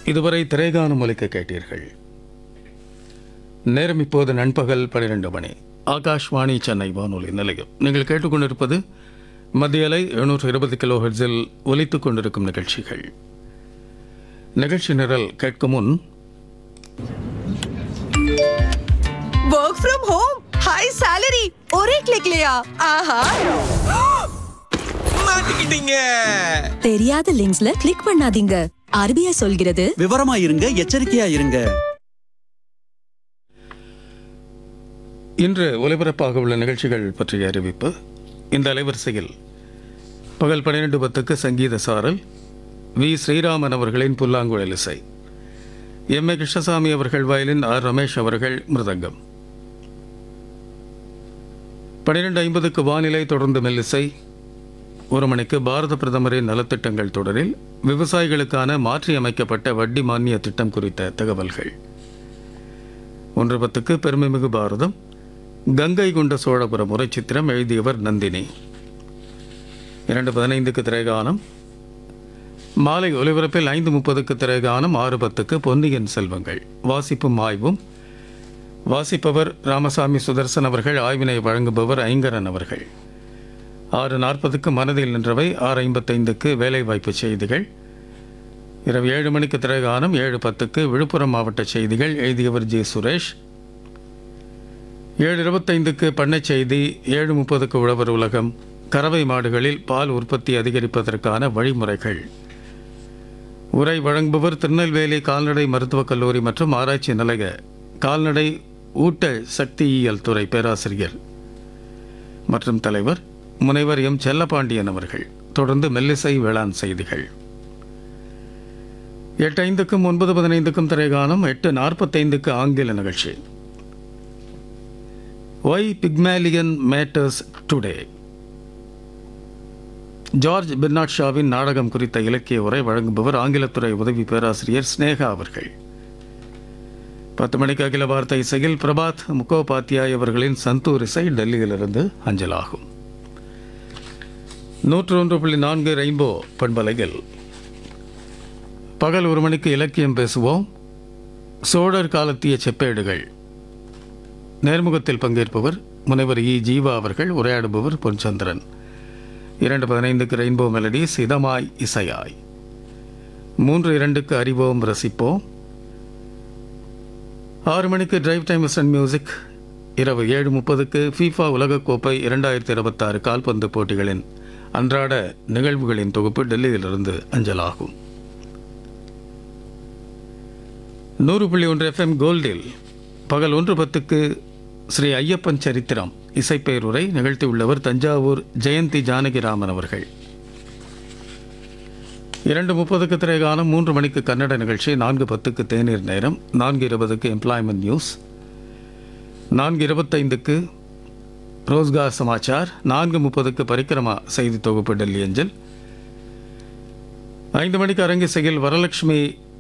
இதுவரை திரைகாணும் ஒலிக்க கேட்டீர்கள் நேரம் இப்போது நண்பகல் பன்னிரண்டு மணி ஆகாஷ்வாணி சென்னை வானொலி நிலையம் நீங்கள் கேட்டுக்கொண்டிருப்பது மத்திய அலை எழுநூற்று இருபது கிலோ ஹெர்ட்ஸில் ஒலித்துக் கொண்டிருக்கும் நிகழ்ச்சிகள் நிகழ்ச்சி நிரல் கேட்கும் முன் work from home high salary और एक क्लिक लिया आहा மாட்டிக்கிட்டீங்க தெரியாத லிங்க்ஸ்ல கிளிக் பண்ணாதீங்க ஆர்பிஐ சொல்கிறது விவரமா இருங்க எச்சரிக்கையா இருங்க இன்று ஒலிபரப்பாக உள்ள நிகழ்ச்சிகள் பற்றிய அறிவிப்பு இந்த அலைவரிசையில் பகல் பன்னிரண்டு பத்துக்கு சங்கீத சாரல் வி ஸ்ரீராமன் அவர்களின் புல்லாங்குழல் இசை எம் ஏ கிருஷ்ணசாமி அவர்கள் வயலின் ஆர் ரமேஷ் அவர்கள் மிருதங்கம் பன்னிரண்டு ஐம்பதுக்கு வானிலை தொடர்ந்து மெல்லிசை ஒரு மணிக்கு பாரத பிரதமரின் நலத்திட்டங்கள் தொடரில் விவசாயிகளுக்கான மாற்றியமைக்கப்பட்ட வட்டி மானிய திட்டம் குறித்த தகவல்கள் ஒன்று பத்துக்கு பெருமைமிகு பாரதம் கங்கை கொண்ட சோழபுரம் உரைச்சித்திரம் எழுதியவர் நந்தினி இரண்டு பதினைந்துக்கு திரைகானம் மாலை ஒலிபரப்பில் ஐந்து முப்பதுக்கு திரைகானம் ஆறு பத்துக்கு பொன்னியின் செல்வங்கள் வாசிப்பும் ஆய்வும் வாசிப்பவர் ராமசாமி சுதர்சன் அவர்கள் ஆய்வினை வழங்குபவர் ஐங்கரன் அவர்கள் ஆறு நாற்பதுக்கு மனதில் நின்றவை ஆறு ஐம்பத்தைந்துக்கு வேலைவாய்ப்பு செய்திகள் இரவு ஏழு மணிக்கு திரைகானம் ஏழு பத்துக்கு விழுப்புரம் மாவட்ட செய்திகள் எழுதியவர் ஜி சுரேஷ் ஏழு இருபத்தைந்துக்கு பண்ணைச் செய்தி ஏழு முப்பதுக்கு உழவர் உலகம் கறவை மாடுகளில் பால் உற்பத்தி அதிகரிப்பதற்கான வழிமுறைகள் உரை வழங்குபவர் திருநெல்வேலி கால்நடை மருத்துவக் கல்லூரி மற்றும் ஆராய்ச்சி நிலைய கால்நடை ஊட்ட சக்தியியல் துறை பேராசிரியர் மற்றும் தலைவர் முனைவர் எம் செல்லப்பாண்டியன் அவர்கள் தொடர்ந்து மெல்லிசை வேளாண் செய்திகள் எட்டு ஐந்துக்கும் ஒன்பது பதினைந்துக்கும் திரைகானம் எட்டு நாற்பத்தைந்துக்கு ஆங்கில நிகழ்ச்சி why Pygmalion matters today George Bernard ஷாவின் நாடகம் குறித்த இலக்கிய உரை வழங்குபவர் ஆங்கிலத்துறை உதவி பேராசிரியர் ஸ்னேகா அவர்கள் பத்து மணிக்கு அகில வார்த்தை இசையில் பிரபாத் முகோபாத்யாய் அவர்களின் சந்தூர் இசை டெல்லியிலிருந்து அஞ்சலாகும் நூற்று ஒன்று புள்ளி நான்கு ரெயின்போ பண்பலையில் பகல் ஒரு மணிக்கு இலக்கியம் பேசுவோம் சோழர் காலத்திய செப்பேடுகள் நேர்முகத்தில் பங்கேற்பவர் முனைவர் இ ஜீவா அவர்கள் உரையாடுபவர் பொன்சந்திரன் இரண்டு பதினைந்துக்கு ரெயின்போ மெலடிஸ் இதமாய் இசையாய் மூன்று இரண்டுக்கு அறிவோம் ரசிப்போம் ஆறு மணிக்கு டிரைவ் டைம் வெஸ்டர்ன் மியூசிக் இரவு ஏழு முப்பதுக்கு ஃபீஃபா உலகக்கோப்பை இரண்டாயிரத்தி இருபத்தாறு கால்பந்து போட்டிகளின் அன்றாட நிகழ்வுகளின் தொகுப்பு டெல்லியிலிருந்து அஞ்சலாகும் நூறு புள்ளி ஒன்று எஃப்எம் கோல்டில் பகல் ஒன்று பத்துக்கு ஸ்ரீ ஐயப்பன் சரித்திரம் இசைப்பேருரை நிகழ்த்தியுள்ளவர் தஞ்சாவூர் ஜெயந்தி ஜானகிராமன் அவர்கள் இரண்டு முப்பதுக்கு திரைகாலம் மூன்று மணிக்கு கன்னட நிகழ்ச்சி நான்கு பத்துக்கு தேநீர் நேரம் நான்கு இருபதுக்கு எம்ப்ளாய்மெண்ட் நியூஸ் நான்கு இருபத்தைந்துக்கு ரோஸ்கார் சமாச்சார் நான்கு முப்பதுக்கு பரிக்கிரமா செய்தி தொகுப்பு டெல்லி அஞ்சல் ஐந்து மணிக்கு அரங்கிசையில் வரலட்சுமி